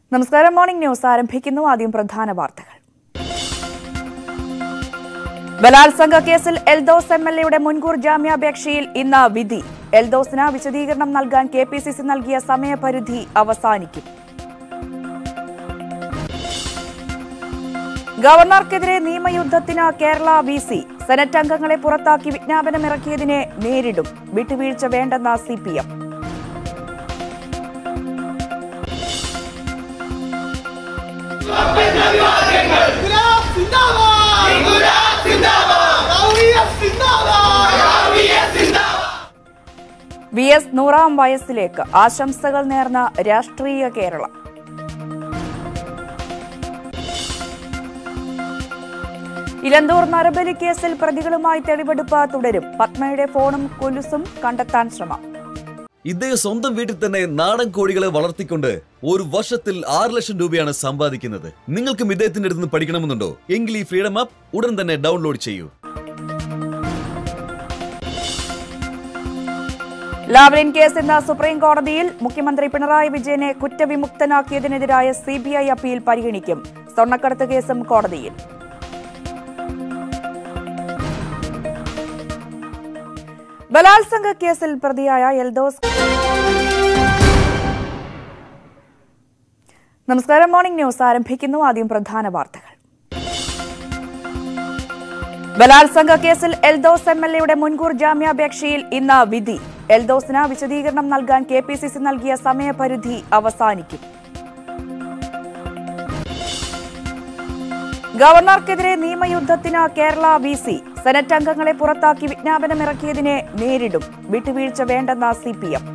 നമസ്കാരം morning news ആരംഭിക്കുന്നു ആദ്യം പ്രധാന വാർത്തകൾ ബലാത്സംഗ കേസിൽ എൽദോസ് എം എൽ എയുടെ മുൻകൂർ ജാമ്യാപേക്ഷയിൽ ഇന്ന് വിധി എൽദോസിന് വിശദീകരണം നൽകാൻ കെ പി സി സി നൽകിയ സമയപരിധി അവസാനിക്കും ഗവർണർക്കെതിരെ നിയമയുദ്ധത്തിന് കേരള വി സി സെനറ്റ് അംഗങ്ങളെ പുറത്താക്കി വിജ്ഞാപനമിറക്കിയതിനെ നേരിടും വിട്ടുവീഴ്ച വേണ്ടെന്ന സി പി എം ഇൻകുലാബ് സിന്ദാബാദ് ഇൻകുലാബ് സിന്ദാബാദ് റൗഡിയത്ത് സിന്ദാബാദ് വി എസ് നൂറാം വയസ്സിലേക്ക് ആശംസകൾ നേർന്ന രാഷ്ട്രീയ കേരളം ഇലന്തൂർ നരബലി കേസിൽ പ്രതികളുമായി തെളിവെടുപ്പ് തുടരും പത്മയുടെ ഫോണും കൊലുസും കണ്ടെത്താൻ ശ്രമം ഇദ്ദേഹം സ്വന്തം വീട്ടിൽ തന്നെ നാടൻ കോഴികളെ വളർത്തിക്കൊണ്ട് ഒരു വർഷത്തിൽ ആറ് ലക്ഷം രൂപയാണ് സമ്പാദിക്കുന്നത് നിങ്ങൾക്കും ഇദ്ദേഹത്തിന്റെ അടുത്ത് നിന്ന് പഠിക്കണമെന്നുണ്ടോ എങ്കിൽ ഈ ഫ്രീഡം ആപ്പ് ഉടൻ തന്നെ ഡൗൺലോഡ് ചെയ്യൂ ലാവ്ലിൻ കേസ് ഇന്ന് സുപ്രീം കോടതിയിൽ മുഖ്യമന്ത്രി പിണറായി വിജയനെ കുറ്റവിമുക്തനാക്കിയതിനെതിരായ സിബിഐ അപ്പീൽ പരിഗണിക്കും സ്വർണ്ണക്കടത്ത് കേസും കോടതിയിൽ ബലാത്സംഗ കേസിൽ പ്രതിയായ എൽദോസ് നമസ്കാരം മോർണിംഗ് ന്യൂസ് ആരംഭിക്കുന്നു ആദ്യം പ്രധാന വാർത്തകൾ ബലാത്സംഗ കേസിൽ എൽദോസ് എം എൽ എയുടെ മുൻകൂർ ജാമ്യാപേക്ഷയിൽ ഇന്ന് വിധി എൽദോസിന് വിശദീകരണം നൽകാൻ കെ പി സി സി നൽകിയ സമയപരിധി അവസാനിക്കും ഗവർണർക്കെതിരെ നിയമയുദ്ധത്തിന് കേരള വി സി സെനറ്റ് അംഗങ്ങളെ പുറത്താക്കി വിജ്ഞാപനമിറക്കിയതിനെ നേരിടും വിട്ടുവീഴ്ച വേണ്ടെന്ന സി പി എം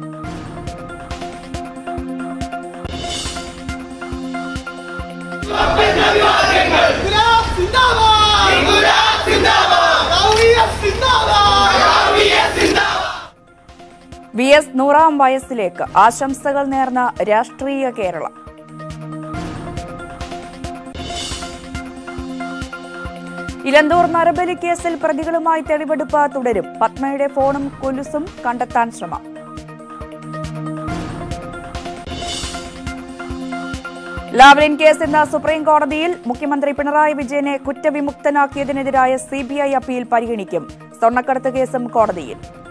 ഇൻകുലാബ് സിന്ദാബാദ് ഇൻകുലാബ് സിന്ദാബാദ് റൗഡിയത്ത് സിന്ദാബാദ് വി എസ് നൂറാം വയസ്സിലേക്ക് ആശംസകൾ നേർന്ന രാഷ്ട്രീയ കേരളം ഇലന്തൂർ നരബലി കേസിൽ പ്രതികളുമായി തെളിവെടുപ്പ് തുടരും പത്മയുടെ ഫോണും കൊലുസും കണ്ടെത്താൻ ശ്രമം ലാവ്ലിൻ കേസ് ഇന്ന് സുപ്രീം കോടതിയിൽ മുഖ്യമന്ത്രി പിണറായി വിജയനെ കുറ്റവിമുക്തനാക്കിയതിനെതിരായ സിബിഐ അപ്പീൽ പരിഗണിക്കും സ്വർണ്ണക്കടത്ത് കേസും കോടതിയിൽ